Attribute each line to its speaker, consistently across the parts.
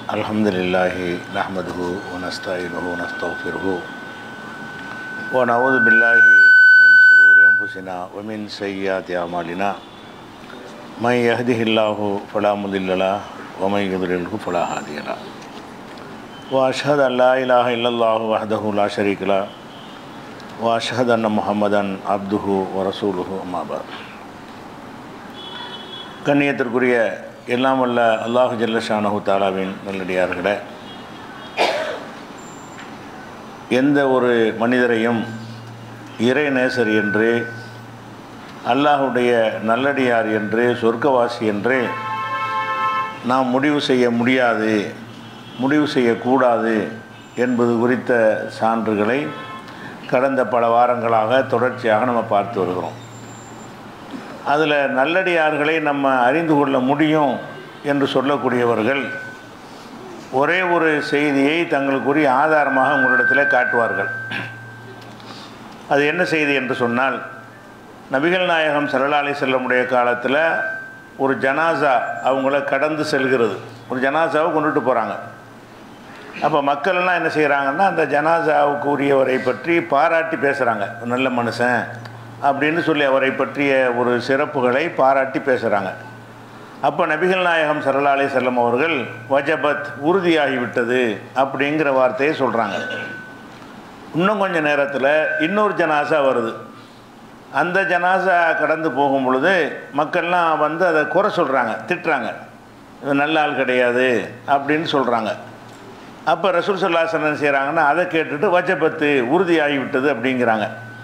Speaker 1: الحمد لله نحمده ونستعينه ونستغفره ونعوذ بالله من شرور أنفسنا ومن سيئات أعمالنا من يهده الله فلا مضل له ومن يضلله فلا هادي له وأشهد أن لا إله إلا الله وحده لا شريك له وأشهد أن محمدا عبده ورسوله أما بعد கண்ணியத்திற்குரிய எல்லாம் வல்ல அல்லாஹு ஜல்லஷானஹு தாலாவின் நல்லடியார்களே எந்த ஒரு மனிதரையும் இறை நேசர் என்று அல்லாஹுடைய நல்லடியார் என்று சொர்க்கவாசி என்று நாம் முடிவு செய்ய முடியாது முடிவு செய்யக்கூடாது என்பது குறித்த சான்றுகளை கடந்த பல வாரங்களாக தொடர்ச்சியாக நம்ம பார்த்து வருகிறோம் அதில் நல்லடியார்களை நம்ம அறிந்து கொள்ள முடியும் என்று சொல்லக்கூடியவர்கள் ஒரே ஒரு செய்தியை தங்களுக்குரிய ஆதாரமாக உங்களிடத்தில் காட்டுவார்கள் அது என்ன செய்தி என்று சொன்னால் நபிகள் நாயகம் சரலாலை செல்லமுடைய காலத்தில் ஒரு ஜனாசா அவங்கள கடந்து செல்கிறது ஒரு ஜனாசாவை கொண்டுட்டு போகிறாங்க அப்போ மக்கள் எல்லாம் என்ன செய்கிறாங்கன்னா அந்த ஜனாசாவுக்கு உரியவரை பற்றி பாராட்டி பேசுகிறாங்க நல்ல மனுஷன் அப்படின்னு சொல்லி அவரை பற்றிய ஒரு சிறப்புகளை பாராட்டி பேசுகிறாங்க அப்போ நபிகள் நாயகம் சரலாலை செல்லம் அவர்கள் வஜபத் உறுதியாகிவிட்டது அப்படிங்கிற வார்த்தையை சொல்கிறாங்க இன்னும் கொஞ்சம் நேரத்தில் இன்னொரு ஜனாசா வருது அந்த ஜனாசா கடந்து போகும் பொழுது மக்கள்லாம் வந்து அதை குறை சொல்கிறாங்க திட்டுறாங்க இது நல்ல ஆள் கிடையாது அப்படின்னு சொல்கிறாங்க அப்போ ரசூல் சொல்லாசன் என்ன செய்கிறாங்கன்னா அதை கேட்டுட்டு வஜபத்து உறுதியாகிவிட்டது அப்படிங்கிறாங்க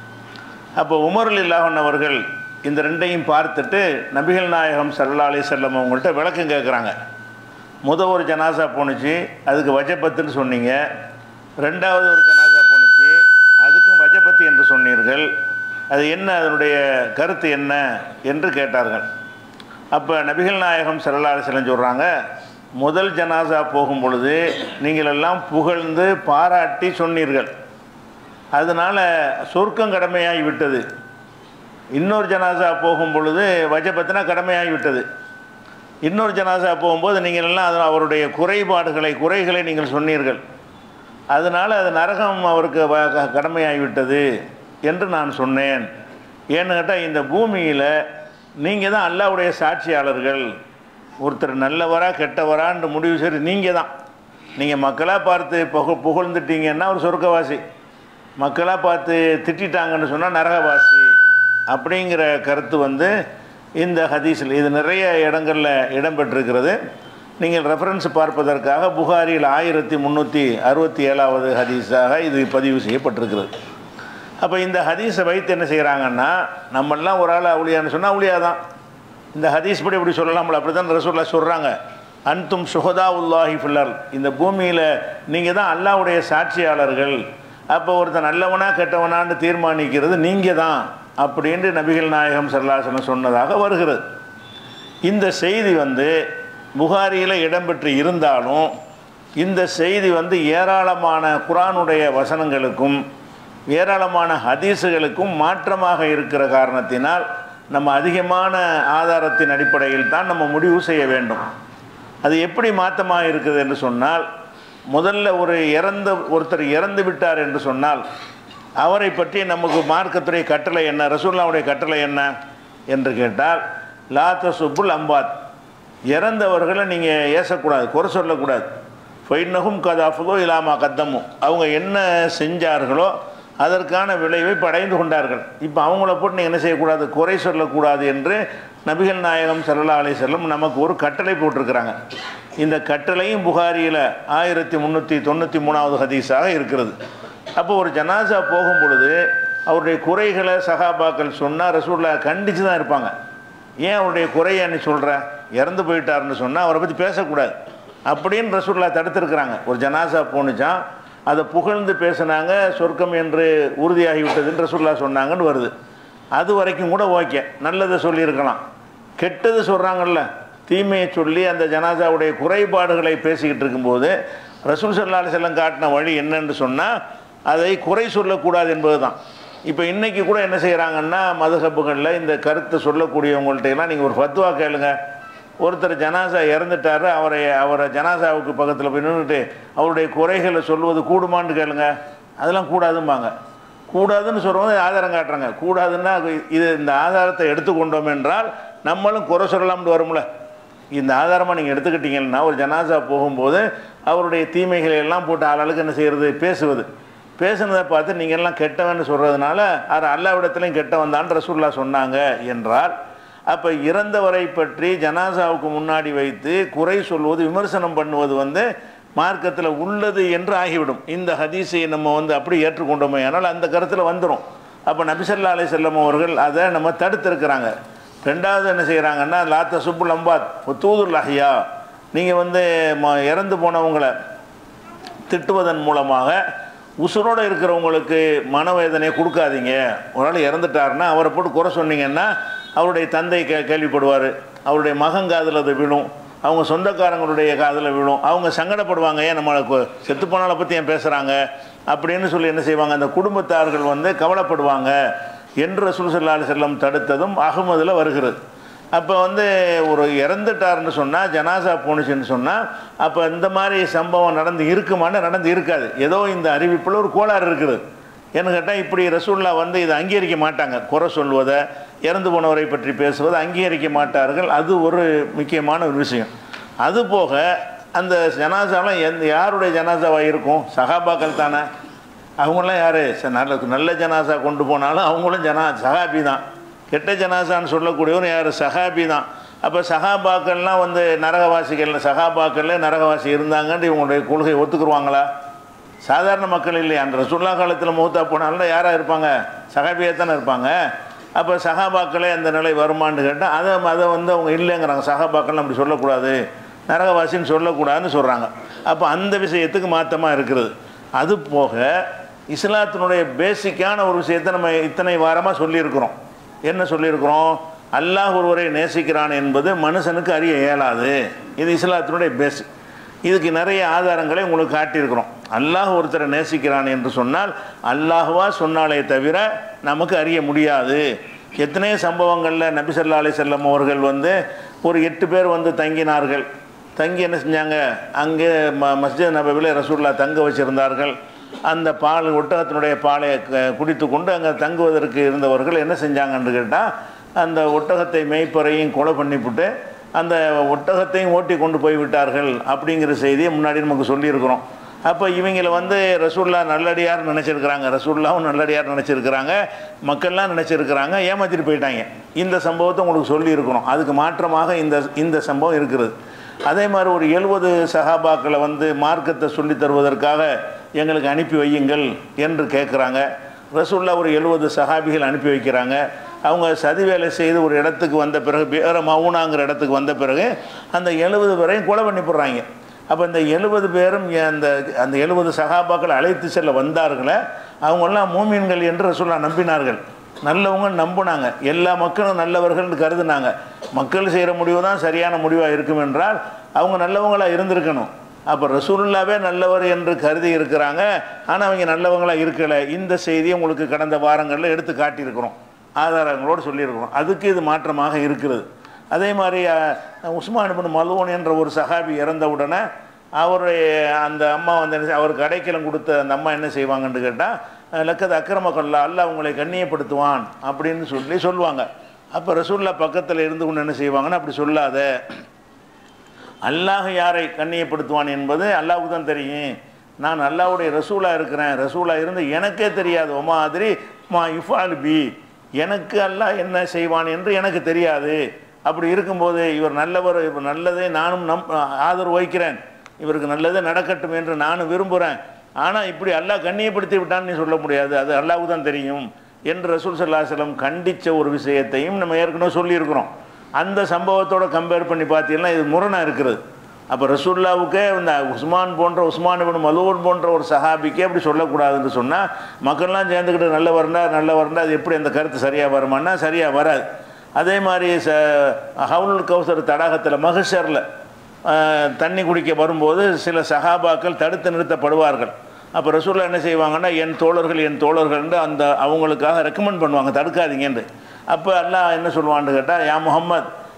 Speaker 1: அப்போ உமருல் இல்லாஹன் அவர்கள் இந்த ரெண்டையும் பார்த்துட்டு நபிகள் நாயகம் சல்லா அலி செல்லம் அவங்கள்ட்ட விளக்கம் கேட்குறாங்க முத ஒரு ஜனாசா போணுச்சு அதுக்கு வஜபத்துன்னு சொன்னீங்க ரெண்டாவது ஒரு ஜனாசா போணுச்சு அதுக்கும் வஜபத்து என்று சொன்னீர்கள் அது என்ன அதனுடைய கருத்து என்ன என்று கேட்டார்கள் அப்போ நபிகள் நாயகம் சல்லா அலி செல்லம் சொல்கிறாங்க முதல் ஜனாசா போகும் பொழுது நீங்கள் எல்லாம் புகழ்ந்து பாராட்டி சொன்னீர்கள் அதனால் சொர்க்கம் கடமையாகி விட்டது இன்னொரு ஜனாசா போகும் பொழுது வஜபத்தினா கடமையாகி விட்டது இன்னொரு ஜனாசா போகும்போது நீங்கள் எல்லாம் அது அவருடைய குறைபாடுகளை குறைகளை நீங்கள் சொன்னீர்கள் அதனால் அது நரகம் அவருக்கு வ- கடமையாகிவிட்டது என்று நான் சொன்னேன் ஏன்னு கேட்டால் இந்த பூமியில் நீங்கள் தான் அல்லாவுடைய சாட்சியாளர்கள் ஒருத்தர் நல்லவரா கெட்டவரான்னு முடிவு சரி நீங்கள் தான் நீங்கள் மக்களாக பார்த்து புக புகழ்ந்துட்டீங்கன்னா ஒரு சொர்க்கவாசி மக்களாக பார்த்து திட்டாங்கன்னு சொன்னால் நரகவாசி அப்படிங்கிற கருத்து வந்து இந்த ஹதீஸில் இது நிறைய இடங்களில் இடம்பெற்றிருக்கிறது நீங்கள் ரெஃபரன்ஸ் பார்ப்பதற்காக புகாரியில் ஆயிரத்தி முந்நூற்றி அறுபத்தி ஏழாவது ஹதீஸாக இது பதிவு செய்யப்பட்டிருக்கிறது அப்போ இந்த ஹதீஸை வைத்து என்ன செய்கிறாங்கன்னா நம்மெல்லாம் ஒரு ஆள் அவுளியான்னு சொன்னால் அவுளியா தான் இந்த ஹதீஸ் படி இப்படி சொல்லலாம்ல அப்படி தான் ரசூல்லா சொல்கிறாங்க அன்தும் சுகதா உல்லாஹி ஃபில்லர் இந்த பூமியில் நீங்கள் தான் அல்லாவுடைய சாட்சியாளர்கள் அப்போ ஒருத்தன் நல்லவனா கெட்டவனான்னு தீர்மானிக்கிறது நீங்கள் தான் அப்படின்ட்டு நபிகள் நாயகம் சல்லாசனம் சொன்னதாக வருகிறது இந்த செய்தி வந்து புகாரியில் இடம்பெற்று இருந்தாலும் இந்த செய்தி வந்து ஏராளமான குரானுடைய வசனங்களுக்கும் ஏராளமான ஹதீஸுகளுக்கும் மாற்றமாக இருக்கிற காரணத்தினால் நம்ம அதிகமான ஆதாரத்தின் அடிப்படையில் தான் நம்ம முடிவு செய்ய வேண்டும் அது எப்படி மாற்றமாக இருக்குது என்று சொன்னால் முதல்ல ஒரு இறந்த ஒருத்தர் இறந்து விட்டார் என்று சொன்னால் அவரை பற்றி நமக்கு மார்க்கத்துடைய கட்டளை என்ன ரசூல்லாவுடைய கட்டளை என்ன என்று கேட்டால் லாத்த சுப்புல் அம்பாத் இறந்தவர்களை நீங்கள் ஏசக்கூடாது குறை சொல்லக்கூடாது ஃபைனகும் கதாஃபுகோ இலாமா கத்தமும் அவங்க என்ன செஞ்சார்களோ அதற்கான விளைவை படைந்து கொண்டார்கள் இப்போ அவங்கள போட்டு நீங்கள் என்ன செய்யக்கூடாது குறை சொல்லக்கூடாது என்று நபிகள் நாயகம் சல்லா அலி செல்லம் நமக்கு ஒரு கட்டளை போட்டிருக்கிறாங்க இந்த கட்டளையும் புகாரியில் ஆயிரத்தி முந்நூற்றி தொண்ணூற்றி மூணாவது ஹதீஸாக இருக்கிறது அப்போ ஒரு ஜனாசா போகும் பொழுது அவருடைய குறைகளை சகாபாக்கள் சொன்னால் ரசூல்லா கண்டித்து தான் இருப்பாங்க ஏன் அவருடைய குறையை நீ சொல்கிற இறந்து போயிட்டாருன்னு சொன்னால் அவரை பற்றி பேசக்கூடாது அப்படின்னு ரசூல்லா தடுத்திருக்கிறாங்க ஒரு ஜனாசா போணுச்சான் அதை புகழ்ந்து பேசினாங்க சொர்க்கம் என்று உறுதியாகிவிட்டதுன்னு ரசூல்லா சொன்னாங்கன்னு வருது அது வரைக்கும் கூட ஓகே நல்லதை சொல்லியிருக்கலாம் கெட்டது சொல்கிறாங்கல்ல தீமையை சொல்லி அந்த ஜனாசாவுடைய குறைபாடுகளை பேசிக்கிட்டு இருக்கும்போது ரசூல் சல்லா செல்லம் காட்டின வழி என்னன்னு சொன்னால் அதை குறை சொல்லக்கூடாது என்பது தான் இப்போ இன்றைக்கி கூட என்ன செய்கிறாங்கன்னா மதுஹப்புகளில் இந்த கருத்தை சொல்லக்கூடியவங்கள்ட்ட எல்லாம் நீங்கள் ஒரு ஃபத்வா கேளுங்க ஒருத்தர் ஜனாசா இறந்துட்டாரு அவரை அவரை ஜனாசாவுக்கு பக்கத்தில் போய் நின்றுட்டு அவருடைய குறைகளை சொல்வது கூடுமான்னு கேளுங்க அதெல்லாம் கூடாதும்பாங்க கூடாதுன்னு சொல்லும்போது ஆதாரம் காட்டுறாங்க கூடாதுன்னா இது இந்த ஆதாரத்தை எடுத்துக்கொண்டோம் என்றால் நம்மளும் குறை சொல்லலாம்னு வரும்ல இந்த ஆதாரமாக நீங்கள் எடுத்துக்கிட்டீங்கன்னா ஒரு ஜனாசா போகும்போது அவருடைய தீமைகளை எல்லாம் போட்டு ஆளாளுக்கு என்ன செய்கிறது பேசுவது பேசுனதை பார்த்து நீங்கள் எல்லாம் கெட்டவன்னு சொல்கிறதுனால அது அல்லாவிடத்துலையும் கெட்டவன் தான் ரசூல்லா சொன்னாங்க என்றால் அப்போ இறந்தவரை பற்றி ஜனாசாவுக்கு முன்னாடி வைத்து குறை சொல்வது விமர்சனம் பண்ணுவது வந்து மார்க்கத்தில் உள்ளது என்று ஆகிவிடும் இந்த ஹதீஸை நம்ம வந்து அப்படி ஏற்றுக்கொண்டோமே ஆனால் அந்த கருத்தில் வந்துடும் அப்போ நபிசல்லா அலை செல்லம் அவர்கள் அதை நம்ம தடுத்திருக்கிறாங்க ரெண்டாவது என்ன செய்கிறாங்கன்னா லாத்த சுப்பு லம்பாத் தூதுல் அஹியா நீங்கள் வந்து ம- இறந்து போனவங்களை திட்டுவதன் மூலமாக உசுரோடு இருக்கிறவங்களுக்கு மனவேதனையை கொடுக்காதீங்க ஒரு ஆள் இறந்துட்டாருன்னா அவரை போட்டு குறை சொன்னீங்கன்னா அவருடைய தந்தை கே கேள்விப்படுவார் அவருடைய மகன் காதில் அது விழும் அவங்க சொந்தக்காரங்களுடைய காதில் விழும் அவங்க சங்கடப்படுவாங்க ஏன் நம்மளுக்கு செத்து போனாலை பற்றி ஏன் பேசுகிறாங்க அப்படின்னு சொல்லி என்ன செய்வாங்க அந்த குடும்பத்தார்கள் வந்து கவலைப்படுவாங்க என்று ரசூல் ஸல்லல்லாஹு அலைஹி செல்லம் தடுத்ததும் அகமதில் வருகிறது அப்போ வந்து ஒரு இறந்துட்டாருன்னு சொன்னால் ஜனாசா போணுச்சுன்னு சொன்னால் அப்போ இந்த மாதிரி சம்பவம் நடந்து இருக்குமான்னு நடந்து இருக்காது ஏதோ இந்த அறிவிப்பில் ஒரு கோளாறு இருக்குது ஏன்னு கேட்டால் இப்படி ரசூல்லா வந்து இதை அங்கீகரிக்க மாட்டாங்க குறை சொல்வதை இறந்து போனவரை பற்றி பேசுவதை அங்கீகரிக்க மாட்டார்கள் அது ஒரு முக்கியமான ஒரு விஷயம் அது போக அந்த ஜனாசாலாம் எந்த யாருடைய ஜனாசாவாக இருக்கும் சகாபாக்கள் தானே அவங்களாம் யார் நல்ல நல்ல ஜனாசா கொண்டு போனாலும் அவங்களும் ஜனா சகாபி தான் கெட்ட ஜனாசான்னு சொல்லக்கூடியவன் யார் சகாபி தான் அப்போ சகாபாக்கள்லாம் வந்து நரகவாசிகள் சகாபாக்களில் நரகவாசி இருந்தாங்கன்னு இவங்களுடைய கொள்கையை ஒத்துக்குருவாங்களா சாதாரண மக்கள் இல்லையா அந்த ரசுல்லா காலத்தில் மூத்தா போனாலும் யாராக இருப்பாங்க சகாபியாக தானே இருப்பாங்க அப்போ சகாபாக்களே அந்த நிலை வருமான்னு கேட்டால் அதை அதை வந்து அவங்க இல்லைங்கிறாங்க சகாபாக்கள் அப்படி சொல்லக்கூடாது நரகவாசின்னு சொல்லக்கூடாதுன்னு சொல்கிறாங்க அப்போ அந்த விஷயத்துக்கு மாற்றமாக இருக்கிறது அது போக இஸ்லாத்தினுடைய பேசிக்கான ஒரு விஷயத்தை நம்ம இத்தனை வாரமாக சொல்லியிருக்கிறோம் என்ன சொல்லியிருக்கிறோம் அல்லாஹ் ஒருவரை நேசிக்கிறான் என்பது மனுஷனுக்கு அறிய இயலாது இது இஸ்லாத்தினுடைய பேசிக் இதுக்கு நிறைய ஆதாரங்களை உங்களுக்கு காட்டியிருக்கிறோம் அல்லாஹ் ஒருத்தரை நேசிக்கிறான் என்று சொன்னால் அல்லாஹுவா சொன்னாலே தவிர நமக்கு அறிய முடியாது எத்தனையோ சம்பவங்களில் நபி ஸல்லல்லாஹு அலைஹி செல்லம் அவர்கள் வந்து ஒரு எட்டு பேர் வந்து தங்கினார்கள் தங்கி என்ன செஞ்சாங்க அங்கே ம மஸ்ஜித் நபவியில் ரசூல்லா தங்க வச்சிருந்தார்கள் அந்த பால் ஒட்டகத்தினுடைய பாலை க- குடித்து கொண்டு அங்கே தங்குவதற்கு இருந்தவர்கள் என்ன செஞ்சாங்கன்னு கேட்டால் அந்த ஒட்டகத்தை மேய்ப்பறையும் கொலை பண்ணிவிட்டு அந்த ஒட்டகத்தையும் ஓட்டி கொண்டு போய் விட்டார்கள் அப்படிங்கிற செய்தியை முன்னாடி நமக்கு சொல்லியிருக்கிறோம் அப்போ இவங்கள வந்து ரசூல்லா நல்லடியார் நினச்சிருக்கிறாங்க ரசூல்லாவும் நல்லடியார் நினச்சிருக்கிறாங்க மக்கள்லாம் நினச்சிருக்கிறாங்க ஏமாற்றிட்டு போயிட்டாங்க இந்த சம்பவத்தை உங்களுக்கு சொல்லியிருக்கிறோம் அதுக்கு மாற்றமாக இந்த இந்த சம்பவம் இருக்கிறது அதே மாதிரி ஒரு எழுபது சஹாபாக்களை வந்து மார்க்கத்தை சொல்லித் தருவதற்காக எங்களுக்கு அனுப்பி வையுங்கள் என்று கேட்குறாங்க ரசூல்லா ஒரு எழுபது சஹாபிகள் அனுப்பி வைக்கிறாங்க அவங்க சதி வேலை செய்து ஒரு இடத்துக்கு வந்த பிறகு பேர மவுனாங்கிற இடத்துக்கு வந்த பிறகு அந்த எழுபது பேரையும் கொலை பண்ணி போடுறாங்க அப்போ இந்த எழுபது பேரும் ஏன் அந்த அந்த எழுபது சகாபாக்கள் அழைத்து செல்ல வந்தார்களே அவங்கெல்லாம் மூமீன்கள் என்று ரசூல்லா நம்பினார்கள் நல்லவங்க நம்பினாங்க எல்லா மக்களும் நல்லவர்கள்னு கருதுனாங்க மக்கள் செய்கிற முடிவு தான் சரியான முடிவாக இருக்கும் என்றால் அவங்க நல்லவங்களாக இருந்திருக்கணும் அப்போ ரசூலுல்லாவே நல்லவர் என்று கருதி இருக்கிறாங்க ஆனால் அவங்க நல்லவங்களாக இருக்கலை இந்த செய்தியை உங்களுக்கு கடந்த வாரங்களில் எடுத்து காட்டியிருக்கிறோம் ஆதாரங்களோடு சொல்லியிருக்கிறோம் அதுக்கு இது மாற்றமாக இருக்கிறது அதே மாதிரி அஹ், உஸ்மான் இப்னு மலூன் என்ற ஒரு சஹாபி இறந்த உடனே அவருடைய அந்த அம்மா வந்து என்ன செய்- அவருக்கு அடைக்கலம் கொடுத்த அந்த அம்மா என்ன செய்வாங்கன்னு கேட்டால் லக்கது அக்கிரமக்கல்லா அல்லாஹ் உங்களை கண்ணியப்படுத்துவான் அப்படின்னு சொல்லி சொல்லுவாங்க அப்போ ரசூல்லா பக்கத்தில் இருந்து கொண்டு என்ன செய்வாங்கன்னா அப்படி சொல்லாத அல்லாஹ் யாரை கண்ணியப்படுத்துவான் என்பது அல்லாஹ்வுக்கு தான் தெரியும் நான் அல்லாஹ்வுடைய ரசூலா இருக்கிறேன் ரசூலா இருந்து எனக்கே தெரியாது ஒமா அதிரி மா இஃபால் பி எனக்கு அல்லாஹ் என்ன செய்வான் என்று எனக்கு தெரியாது அப்படி இருக்கும்போது இவர் நல்லவர் இவர் நல்லதே நானும் நம் ஆதரவு வைக்கிறேன் இவருக்கு நல்லதே நடக்கட்டும் என்று நானும் விரும்புகிறேன் ஆனால் இப்படி அல்லாஹ் கண்ணியப்படுத்தி விட்டான்னு நீ சொல்ல முடியாது அது அல்லாஹ்வுக்கு தான் தெரியும் என்று ரசூல் ஸல்லல்லாஹு அலைஹி வஸல்லம் கண்டித்த ஒரு விஷயத்தையும் நம்ம ஏற்கனவே சொல்லியிருக்கிறோம் அந்த சம்பவத்தோட கம்பேர் பண்ணி பார்த்தீங்கன்னா இது முரணாக இருக்கிறது அப்போ ரசூல்லாவுக்கே இந்த உஸ்மான் போன்ற உஸ்மான் இப்னு மலூன் போன்ற ஒரு சஹாபிக்கே அப்படி சொல்லக்கூடாதுன்னு சொன்னால் மக்கள்லாம் சேர்ந்துக்கிட்டு நல்ல வரண்டா நல்ல வரண்டா அது எப்படி அந்த கருத்து சரியாக வருமானா சரியாக வராது அதே மாதிரி ச ஹவுலுல் கௌசர் தடாகத்தில் மகஷரில் தண்ணி குடிக்க வரும்போது சில சஹாபாக்கள் தடுத்து நிறுத்தப்படுவார்கள் அப்போ ரசூல்லா என்ன செய்வாங்கன்னா என் தோழர்கள் என் தோழர்கள்னு அந்த அவங்களுக்காக ரெக்கமெண்ட் பண்ணுவாங்க தடுக்காதீங்கன்னு அப்போ அல்லாஹ் என்ன சொல்லுவான்னு கேட்டால் யா முஹம்மத்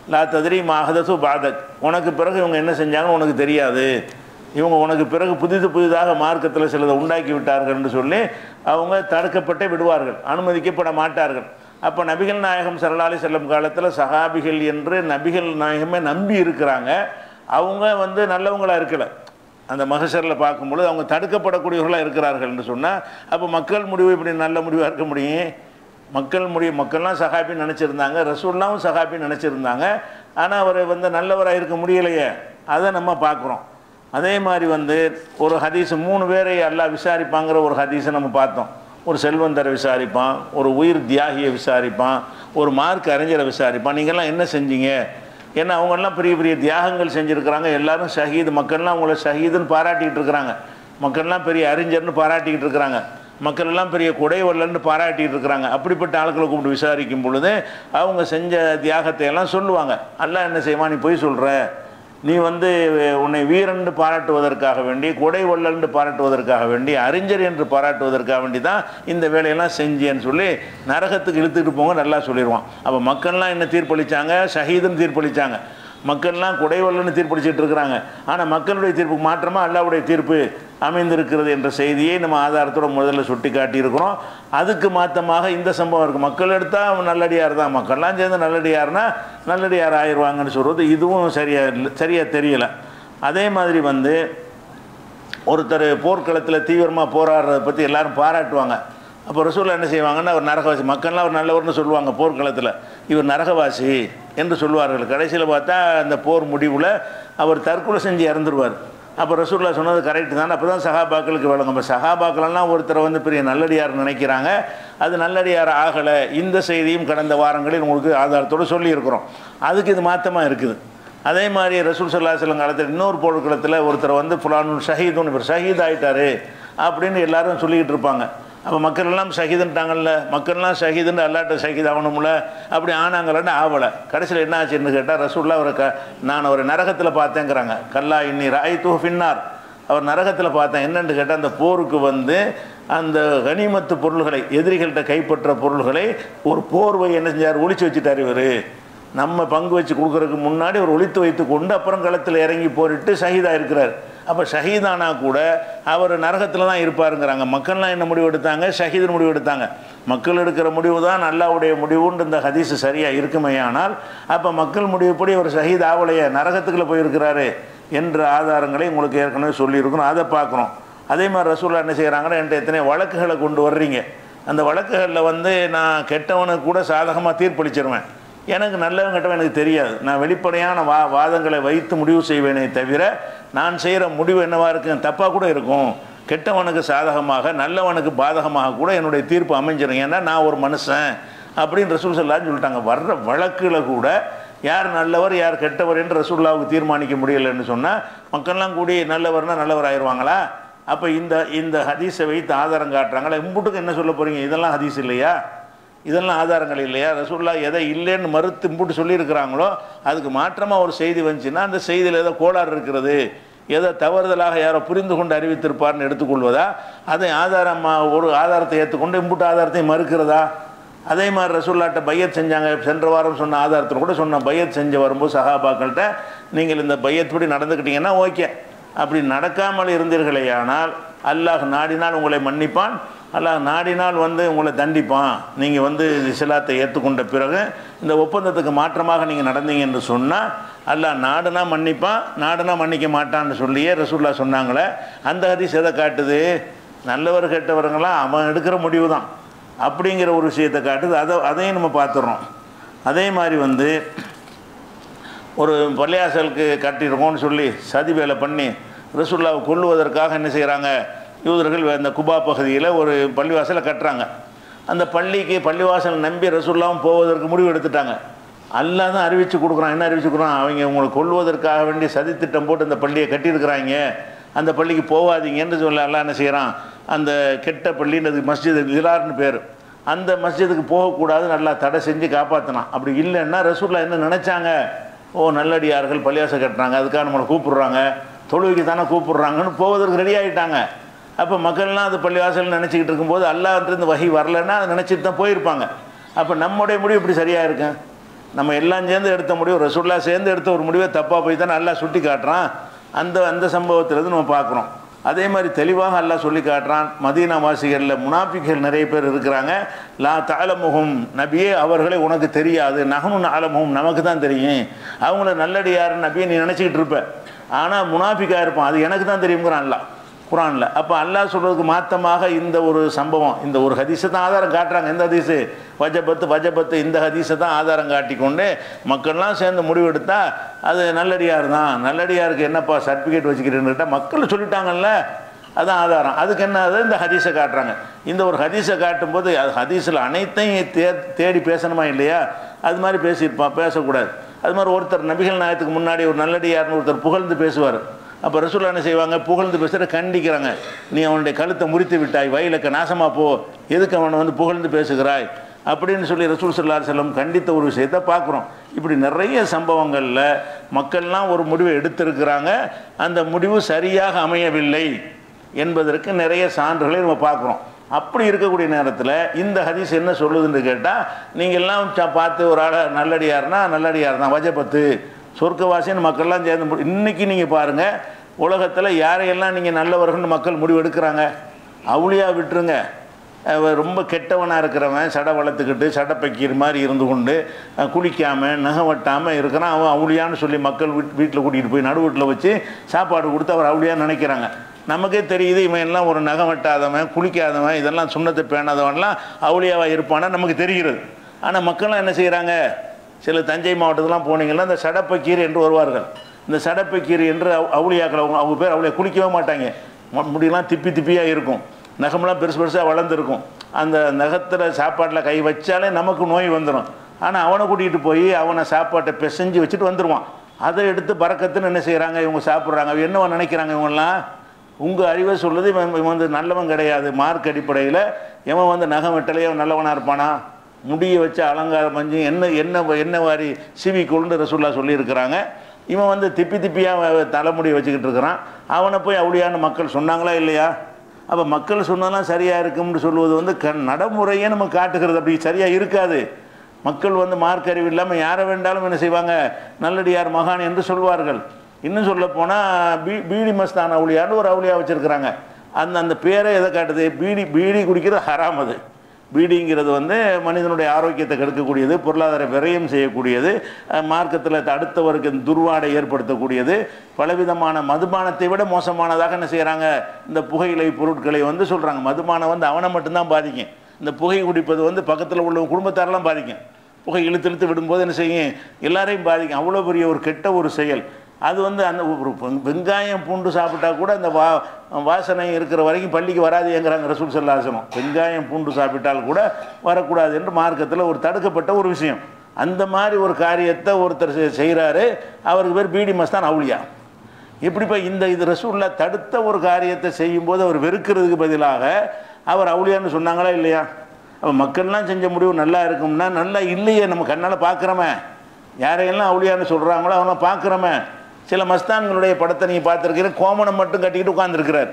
Speaker 1: லா ததிரி மாஹதசு பாதக் உனக்கு பிறகு இவங்க என்ன செஞ்சாங்கன்னு உனக்கு தெரியாது இவங்க உனக்கு பிறகு புதிது புதிதாக மார்க்கத்தில் சிலதை உண்டாக்கி விட்டார்கள் என்று சொல்லி அவங்க தடுக்கப்பட்டே விடுவார்கள் அனுமதிக்கப்பட மாட்டார்கள் அப்போ நபிகள் நாயகம் சரலாலி செல்லும் காலத்தில் சஹாபிகள் என்று நபிகள் நாயகமே நம்பி இருக்கிறாங்க அவங்க வந்து நல்லவங்களா இருக்கலை அந்த மகசரில் பார்க்கும்பொழுது அவங்க தடுக்கப்படக்கூடியவர்களாக இருக்கிறார்கள் என்று சொன்னால் அப்போ மக்கள் முடிவு இப்படி நல்ல முடிவாக இருக்க முடியும் மக்கள் முடிவு மக்கள்லாம் சகாபின்னு நினச்சிருந்தாங்க ரசூல்லாவும் சகாபின்னு நினச்சிருந்தாங்க ஆனால் அவர் வந்து நல்லவராக இருக்க முடியலையே அதை நம்ம பார்க்குறோம் அதே மாதிரி வந்து ஒரு ஹதீஸ் மூணு பேரை எல்லாம் விசாரிப்பாங்கிற ஒரு ஹதீஸை நம்ம பார்த்தோம் ஒரு செல்வந்தரை விசாரிப்பான் ஒரு உயிர் தியாகியை விசாரிப்பான் ஒரு மார்க் அறிஞரை விசாரிப்பான் நீங்கள்லாம் என்ன செஞ்சீங்க ஏன்னா அவங்கெல்லாம் பெரிய பெரிய தியாகங்கள் செஞ்சுருக்கிறாங்க எல்லாரும் ஷஹீது மக்கள்லாம் அவங்கள ஷஹீதுன்னு பாராட்டிகிட்டு இருக்கிறாங்க மக்கள்லாம் பெரிய அறிஞர்னு பாராட்டிக்கிட்டு இருக்கிறாங்க மக்கள் எல்லாம் பெரிய குடைவல்லன்னு பாராட்டிட்டு இருக்கிறாங்க அப்படிப்பட்ட ஆட்களை கூப்பிட்டு விசாரிக்கும் பொழுது அவங்க செஞ்ச தியாகத்தை எல்லாம் சொல்லுவாங்க அல்லாஹ் என்ன செய்வான் நீ போய் சொல்கிற நீ வந்து உன்னை வீரன் பாராட்டுவதற்காக வேண்டி கொடை வள்ளல்னு பாராட்டுவதற்காக வேண்டி அறிஞர் என்று பாராட்டுவதற்காக வேண்டி தான் இந்த வேலையெல்லாம் செஞ்சேன்னு சொல்லி நரகத்துக்கு இழுத்துட்டு போங்க நல்லா சொல்லிடுவான் அப்போ மக்கள்லாம் என்ன தீர்ப்பளித்தாங்க ஷஹீதுன்னு தீர்ப்பளித்தாங்க மக்கள்லாம் குடைவல்லன்னு தீர்ப்பளிச்சிட்டு இருக்கிறாங்க ஆனால் மக்களுடைய தீர்ப்புக்கு மாற்றமாக அல்லாவுடைய தீர்ப்பு அமைந்திருக்கிறது என்ற செய்தியை நம்ம ஆதாரத்தோட முதல்ல சுட்டி காட்டியிருக்கிறோம் அதுக்கு மாற்றமாக இந்த சம்பவம் இருக்குது மக்கள் எடுத்தால் நல்லடியார் தான் மக்கள்லாம் சேர்ந்து நல்லடியார்னா நல்லடியார் ஆயிடுவாங்கன்னு சொல்கிறது இதுவும் சரியாக இல்லை சரியாக தெரியலை அதே மாதிரி வந்து ஒருத்தர் போர்க்களத்தில் தீவிரமாக போராடுறதை பற்றி எல்லாரும் பாராட்டுவாங்க அப்போ ரசூல்லா என்ன செய்வாங்கன்னா அவர் நரகவாசி மக்கள்லாம் அவர் நல்லவர்னு சொல்லுவாங்க போர்க்களத்தில் இவர் நரகவாசி என்று சொல்லுவார்கள் கடைசியில் பார்த்தா அந்த போர் முடிவில் அவர் தற்கொலை செஞ்சு இறந்துருவார் அப்போ ரசூல்லா சொன்னது கரெக்டு தான் அப்போ தான் சகாபாக்களுக்கு விளங்கும் இப்போ சகாபாக்களெல்லாம் ஒருத்தரை வந்து பெரிய நல்லடியார் நினைக்கிறாங்க அது நல்லடியார் ஆகலை இந்த செய்தியும் கடந்த வாரங்களில் உங்களுக்கு ஆதாரத்தோடு சொல்லியிருக்கிறோம் அதுக்கு இது மாற்றமாக இருக்குது அதே மாதிரி ரசூல் சல்லா செல்லம் காலத்தில் இன்னொரு போர்க்களத்தில் ஒருத்தர் வந்து புலானு ஷஹீதுன்னு இவர் ஷஹீத் ஆயிட்டாரு அப்படின்னு எல்லாரும் சொல்லிக்கிட்டு இருப்பாங்க அப்போ மக்கள் எல்லாம் ஷஹீதுன்ட்டாங்கல்ல மக்கள்லாம் ஷஹீதுன்னு அல்லாட்ட ஷஹீத் ஆகணும்ல அப்படி ஆனாங்களான்னு ஆவலை கடைசியில் என்ன ஆச்சுன்னு கேட்டால் ரசூல்லா அவரை க நான் அவரை நரகத்தில் பார்த்தேங்கிறாங்க கல்லா இன்னி ராய் தூ ஃபின்னார் அவர் நரகத்தில் பார்த்தேன் என்னன்னு கேட்டால் அந்த போருக்கு வந்து அந்த கனிமத்து பொருள்களை எதிரிகள்கிட்ட கைப்பற்ற பொருள்களை ஒரு போர்வை என்ன செஞ்சார் ஒளிச்சு வச்சுட்டார் இவர் நம்ம பங்கு வச்சு கொடுக்கறதுக்கு முன்னாடி ஒரு ஒழித்து வைத்து கொண்டு அப்புறம் களத்தில் இறங்கி போரிட்டு ஷஹீதாக இருக்கிறார் அப்போ ஷஹீதானா கூட அவர் நரகத்தில் தான் இருப்பாருங்கிறாங்க மக்கள்லாம் என்ன முடிவு எடுத்தாங்க ஷஹீதன் முடிவு எடுத்தாங்க மக்கள் எடுக்கிற முடிவு தான் அல்லாவுடைய முடிவுன்னு இந்த ஹதீஸ் சரியாக இருக்குமே ஆனால் அப்போ மக்கள் முடிவுப்படி அவர் ஷஹீத் ஆவலையே நரகத்துக்குள்ளே போயிருக்கிறாரு என்ற ஆதாரங்களை உங்களுக்கு ஏற்கனவே சொல்லியிருக்கணும் அதை பார்க்குறோம் அதே மாதிரி ரசூல்லா என்ன செய்கிறாங்கன்னா என்கிட்ட எத்தனை வழக்குகளை கொண்டு வர்றீங்க அந்த வழக்குகளில் வந்து நான் கெட்டவனுக்கு கூட சாதகமாக தீர்ப்பளிச்சிருவேன் எனக்கு நல்லவன் கெட்டவன் எனக்கு தெரியாது நான் வெளிப்படையான வா வாதங்களை வைத்து முடிவு செய்வேனே தவிர நான் செய்கிற முடிவு என்னவா இருக்கும் தப்பாக கூட இருக்கும் கெட்டவனுக்கு சாதகமாக நல்லவனுக்கு பாதகமாக கூட என்னுடைய தீர்ப்பு அமைஞ்சிடும் ஏன்னா நான் ஒரு மனுஷன் அப்படின்னு ரசூல் சொல்லான்னு சொல்லிட்டாங்க வர்ற வழக்கில் கூட யார் நல்லவர் யார் கெட்டவர் என்று ரசூல்லாவுக்கு தீர்மானிக்க முடியலைன்னு சொன்னால் மக்கள்லாம் கூடி நல்லவர்னா நல்லவர் ஆயிடுவாங்களா அப்போ இந்த இந்த ஹதீஸை வைத்து ஆதாரம் காட்டுறாங்களா இம்புட்டுக்கு என்ன சொல்ல போகிறீங்க இதெல்லாம் ஹதீஸ் இல்லையா இதெல்லாம் ஆதாரங்கள் இல்லையா ரசூல்லா எதை இல்லைன்னு மறுத்து இம்புட்டு சொல்லியிருக்கிறாங்களோ அதுக்கு மாற்றமாக ஒரு செய்தி வந்துச்சுன்னா அந்த செய்தியில் ஏதோ கோளாறு இருக்கிறது ஏதோ தவறுதலாக யாரோ புரிந்து கொண்டு அறிவித்திருப்பார்னு எடுத்துக்கொள்வதா அதை ஆதாரமாக ஒரு ஆதாரத்தை ஏற்றுக்கொண்டு இம்புட்டு ஆதாரத்தை மறுக்கிறதா அதே மாதிரி ரசூல்லாட்ட பையத் செஞ்சாங்க சென்ற வாரம் சொன்ன ஆதாரத்தில் கூட சொன்ன பையத் செஞ்ச வரும்போது சகாபாக்கள்கிட்ட நீங்கள் இந்த பையத்படி நடந்துக்கிட்டீங்கன்னா ஓகே அப்படி நடக்காமல் இருந்தீர்களே ஆனால் அல்லாஹ் நாடினால் உங்களை மன்னிப்பான் அல்லாஹ் நாடினால் வந்து உங்களை தண்டிப்பான் நீங்கள் வந்து இஸ்லாத்தை ஏற்றுக்கொண்ட பிறகு இந்த ஒப்பந்தத்துக்கு மாற்றமாக நீங்கள் நடந்தீங்க என்று சொன்னால் அல்லாஹ் நாடுனா மன்னிப்பான் நாடுனா மன்னிக்க மாட்டான்னு சொல்லியே ரசூல்லா சொன்னாங்களே அந்த ஹதீஸ் எதை காட்டுது நல்லவர் கெட்டவருங்களாம் அவன் எடுக்கிற முடிவு தான் அப்படிங்கிற ஒரு விஷயத்தை காட்டுது அதை அதையும் நம்ம பார்த்துடுறோம் அதே மாதிரி வந்து ஒரு பள்ளியாசலுக்கு கட்டியிருக்கோம்னு சொல்லி சதி வேலை பண்ணி ரசுல்லாவை கொல்லுவதற்காக என்ன செய்கிறாங்க யூதர்கள் அந்த குபா பகுதியில் ஒரு பள்ளிவாசலை கட்டுறாங்க அந்த பள்ளிக்கு பள்ளிவாசல் நம்பி ரசுல்லாவும் போவதற்கு முடிவு எடுத்துட்டாங்க அல்லாஹ் தான் அறிவித்து கொடுக்குறான் என்ன அறிவிச்சு கொடுக்குறான் அவங்க உங்களை கொல்வதற்காக வேண்டி சதித்திட்டம் போட்டு அந்த பள்ளியை கட்டியிருக்கிறாங்க அந்த பள்ளிக்கு போகாதீங்கன்னு சொல்ல அல்லாஹ் என்ன செய்கிறான் அந்த கெட்ட பள்ளின்னு அதுக்கு மஸ்ஜித் இலார்னு பேர் அந்த மஸ்ஜிதுக்கு போகக்கூடாது நல்லா தடை செஞ்சு காப்பாற்றினான் அப்படி இல்லைன்னா ரசூல்லா என்ன நினச்சாங்க ஓ நல்லடியார்கள் பள்ளியாசம் கட்டுறாங்க அதுக்காக நம்மளை கூப்பிடுறாங்க தொழுகைக்கு தானே கூப்பிடுறாங்கன்னு போவதற்கு ரெடி ஆகிட்டாங்க அப்போ மக்கள்லாம் அது பள்ளிவாசல் நினச்சிக்கிட்டு இருக்கும்போது அல்லாஹ்லேருந்து வகை வரலன்னா அதை நினச்சிட்டு தான் போயிருப்பாங்க அப்போ நம்முடைய முடிவு இப்படி சரியாக இருக்கும் நம்ம எல்லாம் சேர்ந்து எடுத்த முடிவு ரசூல்லா சேர்ந்து எடுத்த ஒரு முடிவை தப்பாக போய் தான் நல்லா சுட்டி காட்டுறான் அந்த அந்த சம்பவத்திலேருந்து நம்ம பார்க்குறோம் அதே மாதிரி தெளிவாக அல்லாஹ் சொல்லி காட்டுறான் மதீனா வாசிகளில் முனாஃபிகள் நிறைய பேர் இருக்கிறாங்க லா தாலமுகம் நபியே அவர்களே உனக்கு தெரியாது நகனு ஆலமுகம் நமக்கு தான் தெரியும் அவங்கள நல்லடியார் நபியை நீ நினச்சிக்கிட்டு இருப்ப ஆனால் முனாஃபிக்காக இருப்பான் அது எனக்கு தான் தெரியுங்கிறான் அல்லாஹ் குரானில் அப்போ அல்லாஹ் சொல்கிறதுக்கு மாத்தமாக இந்த ஒரு சம்பவம் இந்த ஒரு ஹதீஸை தான் ஆதாரம் காட்டுறாங்க எந்த ஹதீஸு வஜபத்து வஜபத்து இந்த ஹதீஸை தான் ஆதாரம் காட்டிக்கொண்டு மக்கள்லாம் சேர்ந்து முடிவெடுத்தா அது நல்லடியார் தான் நல்லடியாருக்கு என்னப்பா சர்டிஃபிகேட் வச்சுக்கிறேன்னு மக்கள் சொல்லிட்டாங்கல்ல அதான் ஆதாரம் அதுக்கு என்ன அது இந்த ஹதீஸை காட்டுறாங்க இந்த ஒரு ஹதீஸை காட்டும்போது அது ஹதீஸில் அனைத்தையும் தே தேடி பேசணுமா இல்லையா அது மாதிரி பேசியிருப்பான் பேசக்கூடாது அது மாதிரி ஒருத்தர் நபிகள் நாயத்துக்கு முன்னாடி ஒரு நல்லடியார்னு ஒருத்தர் புகழ்ந்து பேசுவார் அப்போ ரசூல்லா என்ன செய்வாங்க புகழ்ந்து பேசுகிற கண்டிக்கிறாங்க நீ அவனுடைய கழுத்தை முறித்து விட்டாய் வயலுக்கு நாசமாக போ எதுக்கு அவனை வந்து புகழ்ந்து பேசுகிறாய் அப்படின்னு சொல்லி ரசூல் சல்லா செல்லம் கண்டித்த ஒரு விஷயத்தை பார்க்குறோம் இப்படி நிறைய சம்பவங்களில் மக்கள்லாம் ஒரு முடிவை எடுத்திருக்கிறாங்க அந்த முடிவு சரியாக அமையவில்லை என்பதற்கு நிறைய சான்றுகளை நம்ம பார்க்குறோம் அப்படி இருக்கக்கூடிய நேரத்தில் இந்த ஹதீஸ் என்ன சொல்லுதுன்னு கேட்டால் நீங்கள் எல்லாம் ச- பார்த்து ஒரு ஆளை நல்லடியார்னா நல்லடியார் தான் வஜபத்து சொர்க்கவாசின்னு மக்கள்லாம் சேர்ந்து முடி- இன்னைக்கு நீங்கள் பாருங்கள் உலகத்தில் யாரையெல்லாம் நீங்கள் நல்லவர்கள்னு மக்கள் முடிவு எடுக்கிறாங்க அவுளியா விட்டுருங்க அவன் ரொம்ப கெட்டவனாக இருக்கிறவன் சடை வளர்த்துக்கிட்டு சடை பக்கீர் மாதிரி இருந்து கொண்டு அஹ், குளிக்காம நகம் வெட்டாமல் இருக்கிறான் அவன் அவுளியான்னு சொல்லி மக்கள் வீட் வீட்டில் கூட்டிகிட்டு போய் நடு வீட்டில் வச்சு சாப்பாடு கொடுத்து அவர் அவுளியான்னு நினைக்கிறாங்க நமக்கே தெரியுது இவன் எல்லாம் ஒரு நகம் வெட்டாதவன் குளிக்காதவன் இதெல்லாம் சுண்ணத்தை பேணாதவன்லாம் அவுளியாவாக இருப்பானா நமக்கு தெரிகிறது ஆனால் மக்கள்லாம் என்ன செய்கிறாங்க சில தஞ்சை மாவட்டத்துலாம் போனீங்கன்னா இந்த சடப்பக்கீர் என்று வருவார்கள் இந்த சடப்பக்கீர் என்று அவு- அவுளியாக்கள் அவங்க அவங்க பேர் அவளியா குளிக்கவே மாட்டாங்க மு- முடியெல்லாம் திப்பி திப்பியாக இருக்கும் நகமெல்லாம் பெருசு பெருசாக வளர்ந்துருக்கும் அந்த நகத்தில் சாப்பாட்டில் கை வச்சாலே நமக்கு நோய் வந்துடும் ஆனால் அவனை கூட்டிகிட்டு போய் அவனை சாப்பாட்டை பிசைஞ்சு வச்சுட்டு வந்துடுவான் அதை எடுத்து பறக்கத்துன்னு என்ன செய்கிறாங்க இவங்க சாப்பிட்றாங்க அவ என்னவா நினைக்கிறாங்க இவங்கெல்லாம் உங்கள் அறிவை சொல்லுது இவன் இவன் வந்து நல்லவன் கிடையாது மார்க் அடிப்படையில் இவன் வந்து நகம் வெட்டலையே அவன் நல்லவனாக இருப்பானா முடியை வச்சு அலங்காரம் பண்ணி என்ன என்ன என்ன வாரி சிவி கொண்டு ரசூல்லா சொல்லியிருக்கிறாங்க இவன் வந்து திப்பி திப்பியாக தலைமுடி வச்சுக்கிட்டு இருக்கிறான் அவனை போய் அவளியான மக்கள் சொன்னாங்களா இல்லையா அப்போ மக்கள் சொன்னதெல்லாம் சரியாக இருக்கும்னு சொல்லுவது வந்து கண் நடைமுறையே நம்ம காட்டுகிறது அப்படி சரியாக இருக்காது மக்கள் வந்து மார்க் அறிவு இல்லாமல் யாரை வேண்டாலும் என்ன செய்வாங்க நல்லடியார் மகான் என்று சொல்வார்கள் இன்னும் சொல்ல போனால் பீ பீடி மஸ்தான் அவுளியான்னு ஒரு அவுளியா வச்சுருக்கிறாங்க அந்த அந்த பேரை எதை காட்டுது பீடி பீடி குடிக்கிறது ஹராம் அது பீடிங்கிறது வந்து மனிதனுடைய ஆரோக்கியத்தை கெடுக்கக்கூடியது பொருளாதார விரயம் செய்யக்கூடியது மார்க்கத்தில் அடுத்தவருக்கு துர்வாடை ஏற்படுத்தக்கூடியது பலவிதமான மதுபானத்தை விட மோசமானதாக என்ன செய்கிறாங்க இந்த புகையிலை பொருட்களை வந்து சொல்கிறாங்க மதுபானம் வந்து அவனை மட்டும்தான் பாதிக்கும் இந்த புகை குடிப்பது வந்து பக்கத்தில் உள்ள குடும்பத்தாரெல்லாம் பாதிக்கும் புகை இழுத்து இழுத்து விடும்போது என்ன செய்யும் எல்லாரையும் பாதிக்கும் அவ்வளோ பெரிய ஒரு கெட்ட ஒரு செயல் அது வந்து அந்த ஒரு வெ- வெங்காயம் பூண்டு சாப்பிட்டா கூட அந்த வா வாசனை இருக்கிற வரைக்கும் பள்ளிக்கு வராதுங்கிறாங்க ரசூல் சல்லாசனம் வெங்காயம் பூண்டு சாப்பிட்டால் கூட வரக்கூடாது என்று மார்க்கத்தில் ஒரு தடுக்கப்பட்ட ஒரு விஷயம் அந்த மாதிரி ஒரு காரியத்தை ஒருத்தர் செய்கிறாரு அவருக்கு பேர் பீடி மஸ்தான் அவுளியா இப்படிப்பா இந்த இது ரசூல்லா தடுத்த ஒரு காரியத்தை செய்யும்போது அவர் வெறுக்கிறதுக்கு பதிலாக அவர் அவுளியான்னு சொன்னாங்களா இல்லையா அப்போ மக்கள்லாம் செஞ்ச முடிவு நல்லா இருக்கும்னா நல்லா இல்லையே நம்ம கண்ணால் பார்க்குறோமே யாரையெல்லாம் அவுளியான்னு சொல்கிறாங்களோ அவனை பார்க்குறோமே சில மஸ்தான்களுடைய படத்தை நீங்கள் பார்த்துருக்கீங்க கோமணம் மட்டும் கட்டிக்கிட்டு உட்காந்துருக்கிறார்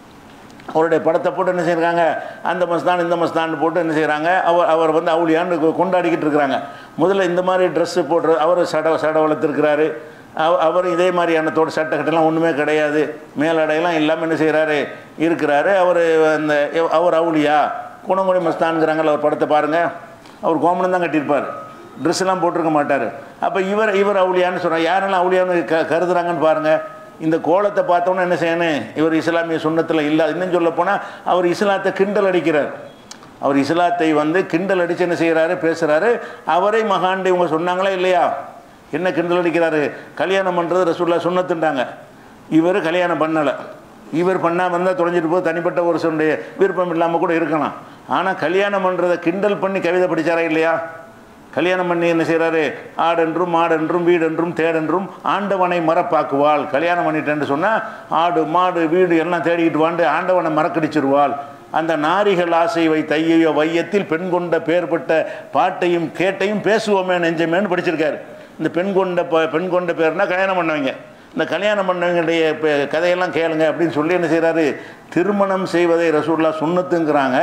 Speaker 1: அவருடைய படத்தை போட்டு என்ன செய்கிறாங்க அந்த மஸ்தான் இந்த மஸ்தான் போட்டு என்ன செய்கிறாங்க அவர் அவர் வந்து அவுளியான்னு கொ- கொண்டாடிக்கிட்டு இருக்கிறாங்க முதல்ல இந்த மாதிரி ட்ரெஸ்ஸு போட்டு அவர் சட சட வளர்த்துருக்கிறாரு அவ- அவர் இதே மாதிரியான தோட சட்டை கட்டெல்லாம் ஒன்றுமே கிடையாது மேலடையெல்லாம் இல்லாமல் என்ன செய்கிறாரு இருக்கிறாரு அவர் அந்த அவர் அவுளியா குணங்குடி மஸ்தான்ங்கிறாங்கல்ல அவர் படத்தை பாருங்கள் அவர் கோமணம் தான் கட்டியிருப்பார் ட்ரெஸ்ஸெல்லாம் போட்டிருக்க மாட்டார் அப்போ இவர் இவர் அவுளியான்னு சொல்கிறார் யாரெல்லாம் அவுளியான்னு க கருதுறாங்கன்னு பாருங்கள் இந்த கோலத்தை பார்த்தோன்னே என்ன செய்யணும் இவர் இஸ்லாமிய சுண்ணத்தில் இல்லை இன்னும் சொல்ல போனால் அவர் இஸ்லாத்தை கிண்டல் அடிக்கிறார் அவர் இஸ்லாத்தை வந்து கிண்டல் அடித்து என்ன செய்கிறாரு பேசுகிறாரு அவரை மகாண்டு இவங்க சொன்னாங்களா இல்லையா என்ன கிண்டல் அடிக்கிறாரு கல்யாணம் பண்ணுறது ரசூல்லா சுண்ணத்துண்டாங்க இவர் கல்யாணம் பண்ணலை இவர் பண்ணாமல் இருந்தால் தொலைஞ்சிட்டு போது தனிப்பட்ட ஒரு சொன்னுடைய விருப்பம் இல்லாமல் கூட இருக்கலாம் ஆனால் கல்யாணம் பண்ணுறதை கிண்டல் பண்ணி கவிதை படிச்சாரா இல்லையா கல்யாணம் பண்ணி என்ன செய்கிறாரு ஆடென்றும் மாடென்றும் வீடென்றும் தேடென்றும் ஆண்டவனை மறப்பாக்குவாள் கல்யாணம் பண்ணிட்டேன்னு சொன்னால் ஆடு மாடு வீடு எல்லாம் தேடிக்கிட்டு வாண்டு ஆண்டவனை மறக்கடிச்சிருவாள் அந்த நாரிகள் ஆசை வை தையையோ வையத்தில் பெண் கொண்ட பேர்பட்ட பாட்டையும் கேட்டையும் பேசுவோமே நெஞ்சமேன்னு படிச்சிருக்காரு இந்த பெண் கொண்ட ப- பெண் கொண்ட பேர்னா கல்யாணம் பண்ணவங்க இந்த கல்யாணம் பண்ணவங்களுடைய ப- கதையெல்லாம் கேளுங்க அப்படின்னு சொல்லி என்ன செய்கிறாரு திருமணம் செய்வதை ரசூல்லா சுண்ணத்துங்கிறாங்க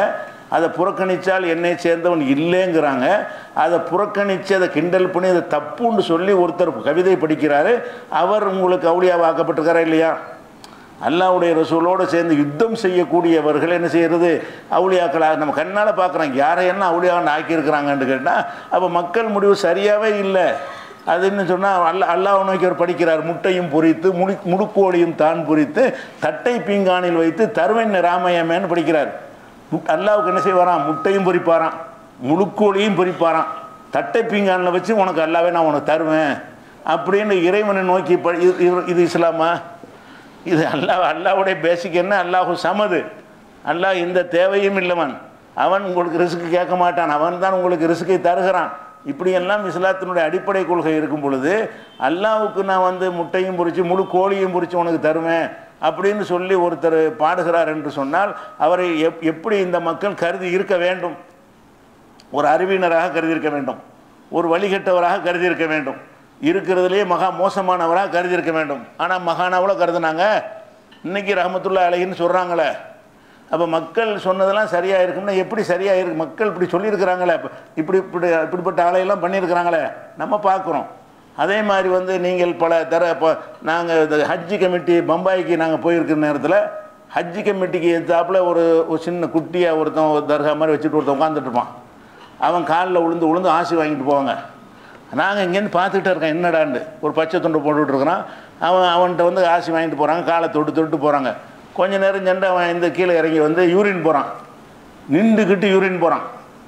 Speaker 1: அதை புறக்கணித்தால் என்னை சேர்ந்தவன் இல்லைங்கிறாங்க அதை புறக்கணித்து அதை கிண்டல் பண்ணி அதை தப்புன்னு சொல்லி ஒருத்தர் கவிதை படிக்கிறாரு அவர் உங்களுக்கு அவுளியாவாக்கப்பட்டிருக்காரா இல்லையா அல்லாவுடைய ரசூலோடு சேர்ந்து யுத்தம் செய்யக்கூடியவர்கள் என்ன செய்யறது அவுளியாக்களாக நம்ம கண்ணால் பார்க்குறாங்க யாரை என்ன அவுளியான்னு ஆக்கியிருக்கிறாங்கன்னு கேட்டால் அப்போ மக்கள் முடிவு சரியாகவே இல்லை அது என்ன சொன்னால் அல்ல அல்லாஹ் நோக்கி அவர் படிக்கிறார் முட்டையும் பொரித்து முடி முடுக்கோழியும் தான் பொரித்து தட்டை பீங்கானில் வைத்து தருவன் ராமயமேன்னு படிக்கிறார் முட்- அல்லாவுக்கு என்ன செய்வாராம் முட்டையும் பொரிப்பாராம் முழுக்கோழியும் பொரிப்பாராம் தட்டை பீங்கானில் வச்சு உனக்கு அல்லாவே நான் உனக்கு தருவேன் அப்படின்னு இறைவனை நோக்கி படி இது- இது- இது இஸ்லாமா இது அல்லாஹ் அல்லாவுடைய பேசிக் என்ன அல்லாஹு சமது அல்லாஹ் எந்த தேவையும் இல்லவன் அவன் உங்களுக்கு ரிஸ்க்கு கேட்க மாட்டான் அவன் தான் உங்களுக்கு ரிஸ்க்கை தருகிறான் இப்படியெல்லாம் இஸ்லாத்தினுடைய அடிப்படை கொள்கை இருக்கும் பொழுது அல்லாஹ்வுக்கு நான் வந்து முட்டையும் பொரிச்சு முழு கோழியும் பொரிச்சு உனக்கு தருவேன் அப்படின்னு சொல்லி ஒருத்தர் பாடுகிறார் என்று சொன்னால் அவரை எப் எப்படி இந்த மக்கள் கருதி இருக்க வேண்டும் ஒரு அறிவினராக கருதியிருக்க வேண்டும் ஒரு வழிகட்டவராக கருதியிருக்க வேண்டும் இருக்கிறதுலேயே மகா மோசமானவராக கருதியிருக்க வேண்டும் ஆனால் மகானாவில் கருதுனாங்க இன்னைக்கு ரஹமத்துல்லா அலைன்னு சொல்கிறாங்களே அப்போ மக்கள் சொன்னதெல்லாம் சரியாக இருக்கும்னா எப்படி சரியாக இருக்கு மக்கள் இப்படி சொல்லியிருக்கிறாங்களே அப்ப இப்படி இப்படி இப்படிப்பட்ட ஆளையெல்லாம் பண்ணியிருக்கிறாங்களே நம்ம பார்க்குறோம் அதே மாதிரி வந்து நீங்கள் பல தர இப்போ நாங்கள் இந்த ஹஜ்ஜி கமிட்டி பம்பாய்க்கு நாங்கள் போயிருக்கிற நேரத்தில் ஹஜ்ஜி கமிட்டிக்கு எத்தாப்புல ஒரு ஒரு சின்ன குட்டியாக ஒருத்தன் ஒரு தர்கா மாதிரி வச்சுட்டு ஒருத்தன் உட்காந்துட்டு இருப்பான் அவன் காலில் விழுந்து விழுந்து ஆசி வாங்கிட்டு போவாங்க நாங்கள் இங்கேருந்து பார்த்துக்கிட்டே இருக்கோம் என்னடாண்டு ஒரு பச்சை துண்டு போட்டுட்டு இருக்கிறான் அவன் அவன்கிட்ட வந்து ஆசி வாங்கிட்டு போகிறாங்க காலை தொட்டு தொட்டு போகிறாங்க கொஞ்ச நேரம் சென்று அவன் இந்த கீழே இறங்கி வந்து யூரின் போகிறான் நின்றுக்கிட்டு யூரின் போகிறான்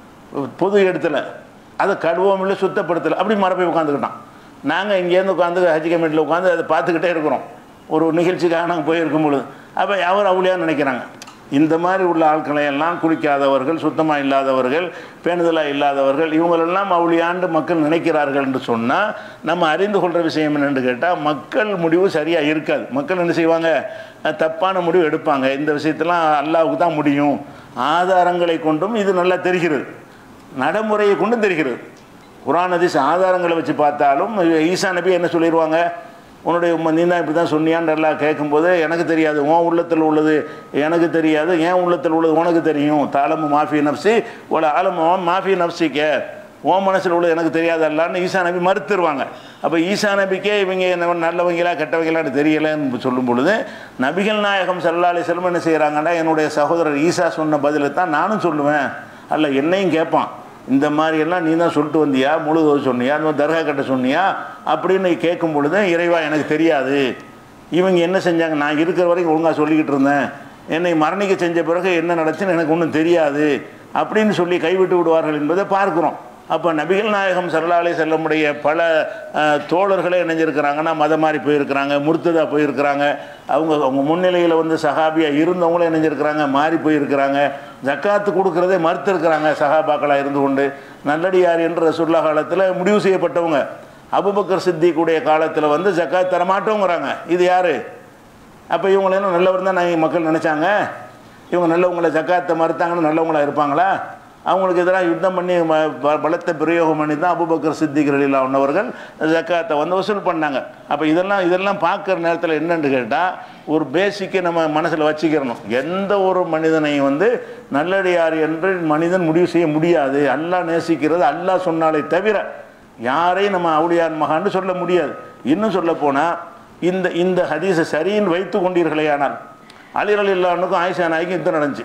Speaker 1: பொது இடத்துல அதை கழுவவும் இல்லை சுத்தப்படுத்தலை அப்படி மரப்பை உட்காந்துக்கிட்டான் நாங்கள் இங்கேருந்து உட்காந்து ஹஜ் கமிட்டியில் உட்காந்து அதை பார்த்துக்கிட்டே இருக்கிறோம் ஒரு நிகழ்ச்சிக்காக நாங்கள் போயிருக்கும் பொழுது அப்போ அவர் அவளியாக நினைக்கிறாங்க இந்த மாதிரி உள்ள ஆட்களை எல்லாம் குளிக்காதவர்கள் சுத்தமாக இல்லாதவர்கள் பேணுதலாக இல்லாதவர்கள் இவங்களெல்லாம் அவளியாண்டு மக்கள் நினைக்கிறார்கள் என்று சொன்னால் நம்ம அறிந்து கொள்கிற விஷயம் என்னென்னு கேட்டால் மக்கள் முடிவு சரியாக இருக்காது மக்கள் என்ன செய்வாங்க அஹ், தப்பான முடிவு எடுப்பாங்க இந்த விஷயத்தெல்லாம் அல்லாவுக்கு தான் முடியும் ஆதாரங்களை கொண்டும் இது நல்லா தெரிகிறது நடைமுறையை கொண்டும் தெரிகிறது குரான் ஹதீஸ் ஆதாரங்களை வச்சு பார்த்தாலும் ஈசா நபி என்ன சொல்லிடுவாங்க உன்னுடைய உம்ம நீ தான் இப்படி தான் சொன்னியான்னு எல்லாம் கேட்கும்போது எனக்கு தெரியாது உன் உள்ளத்தில் உள்ளது எனக்கு தெரியாது என் உள்ளத்தில் உள்ளது உனக்கு தெரியும் தாளமு மாஃபி நப்சி உல ஆலமு மாஃபி நப்சிக்க உன் மனசில் உள்ளது எனக்கு தெரியாதல்லான்னு ஈசா நபி மறுத்துருவாங்க அப்போ ஈசா நபிக்கே இவங்க என்ன நல்லவங்களா கெட்டவங்களான்னு தெரியலைன்னு சொல்லும் பொழுது நபிகள் நாயகம் சல்லா அலி செல்வம் என்ன செய்கிறாங்கன்னா என்னுடைய சகோதரர் ஈசா சொன்ன பதிலை தான் நானும் சொல்லுவேன் அல்ல என்னையும் கேட்பான் இந்த மாதிரி எல்லாம் நீ தான் சொல்லிட்டு வந்தியா முழுது சொன்னியா இந்த மாதிரி தர்கா கட்ட சொன்னியா அப்படின்னு கேட்கும் பொழுது இறைவா எனக்கு தெரியாது இவங்க என்ன செஞ்சாங்க நான் இருக்கிற வரைக்கும் ஒழுங்காக சொல்லிக்கிட்டு இருந்தேன் என்னை மரணிக்க செஞ்ச பிறகு என்ன நடந்துச்சுன்னு எனக்கு ஒன்றும் தெரியாது அப்படின்னு சொல்லி கைவிட்டு விடுவார்கள் என்பதை பார்க்குறோம் அப்போ நபிகள் நாயகம் சரலாலை செல்லமுடைய பல அஹ், தோழர்களே இணைஞ்சிருக்கிறாங்கன்னா மதம் மாறி போயிருக்கிறாங்க முர்த்ததா போயிருக்கிறாங்க அவங்க அவங்க முன்னிலையில் வந்து சஹாபியாக இருந்தவங்களும் இணைஞ்சிருக்கிறாங்க மாறி போயிருக்கிறாங்க ஜக்காத்து கொடுக்கறதே மறுத்திருக்கிறாங்க சஹாபாக்களாக இருந்து கொண்டு நல்லடியார் என்ற ரசூல்லா காலத்தில் முடிவு செய்யப்பட்டவங்க அபுபக்கர் சித்திக்குடைய காலத்தில் வந்து ஜக்காத் தரமாட்டோங்கிறாங்க இது யார் அப்போ இவங்களெல்லாம் நல்லவர் தான் நான் மக்கள் நினச்சாங்க இவங்க நல்லவங்களை ஜக்காத்தை மறுத்தாங்கன்னு நல்லவங்களா இருப்பாங்களா அவங்களுக்கு எதிராக யுத்தம் பண்ணி ம- ப- பலத்த பிரயோகம் பண்ணி தான் அபுபக்கர் சித்திகளில் உன்னவர்கள் ஜக்காத்தை வந்து வசூல் பண்ணாங்க அப்போ இதெல்லாம் இதெல்லாம் பார்க்குற நேரத்தில் என்னன்னு கேட்டால் ஒரு பேசிக்கை நம்ம மனசில் வச்சுக்கிறணும் எந்த ஒரு மனிதனையும் வந்து நல்லடியார் என்று மனிதன் முடிவு செய்ய முடியாது அல்லாஹ் நேசிக்கிறது அல்லாஹ் சொன்னாலே தவிர யாரையும் நம்ம அவுளியார் மகான்னு சொல்ல முடியாது இன்னும் சொல்ல போனால் இந்த இந்த ஹதீஸை சரின்னு வைத்து கொண்டீர்களேயானால் அலிரல் இல்லானுக்கும் ஆயிஷா நாய்க்கும் யுத்தம் நடந்துச்சு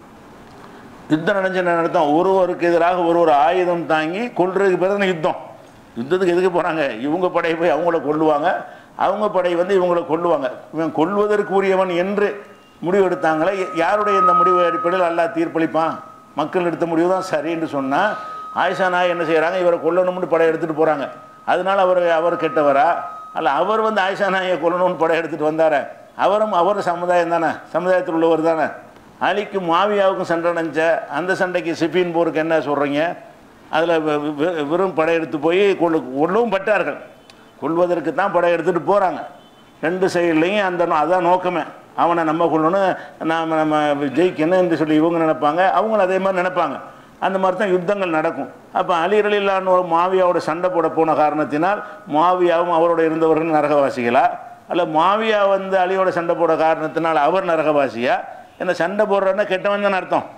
Speaker 1: யுத்தம் நடந்துச்சு என்ன நடத்தம் ஒருவருக்கு எதிராக ஒரு ஒரு ஆயுதம் தாங்கி கொல்றதுக்கு பேர் தானே யுத்தம் யுத்தத்துக்கு எதுக்கு போகிறாங்க இவங்க படை போய் அவங்கள கொல்லுவாங்க அவங்க படை வந்து இவங்கள கொல்லுவாங்க இவன் கொல்வதற்கு உரியவன் என்று முடிவு எடுத்தாங்களே யாருடைய இந்த முடிவு அடிப்படையில் அல்லாஹ் தீர்ப்பளிப்பான் மக்கள் எடுத்த முடிவு தான் சரி என்று சொன்னால் ஆயிஷா நாய் என்ன செய்கிறாங்க இவரை கொல்லணும்னு படை எடுத்துகிட்டு போகிறாங்க அதனால அவர் அவர் கெட்டவரா அல்ல அவர் வந்து ஆயிஷா நாயை கொல்லணும்னு படை எடுத்துகிட்டு வந்தாரே அவரும் அவர் சமுதாயம் தானே சமுதாயத்தில் உள்ளவர் தானே அலிக்கும் மாவியாவுக்கும் சண்டை நடந்துச்ச அந்த சண்டைக்கு சிஃபின் போருக்கு என்ன சொல்கிறீங்க அதில் வெறும் படையெடுத்து போய் கொள்ளு கொள்ளவும் பட்டார்கள் கொள்வதற்கு தான் படையெடுத்துட்டு போகிறாங்க ரெண்டு சைட்லேயும் அந்த நோ- அதான் நோக்கமே அவனை நம்ம கொள்ளணும் நாம் நம்ம ஜெயிக்கணும் என்று சொல்லி இவங்க நினைப்பாங்க அவங்களும் அதே மாதிரி நினைப்பாங்க அந்த மாதிரி தான் யுத்தங்கள் நடக்கும் அப்போ அலிரலில்லான்னு ஒரு மாவியாவோட சண்டை போட போன காரணத்தினால் மாவியாவும் அவரோட இருந்தவர்கள் நரகவாசிகளா அல்ல மாவியா வந்து அலியோட சண்டை போட காரணத்தினால் அவர் நரகவாசியா என்ன சண்டை போடுறன்னா கெட்டவன் தானே அர்த்தம்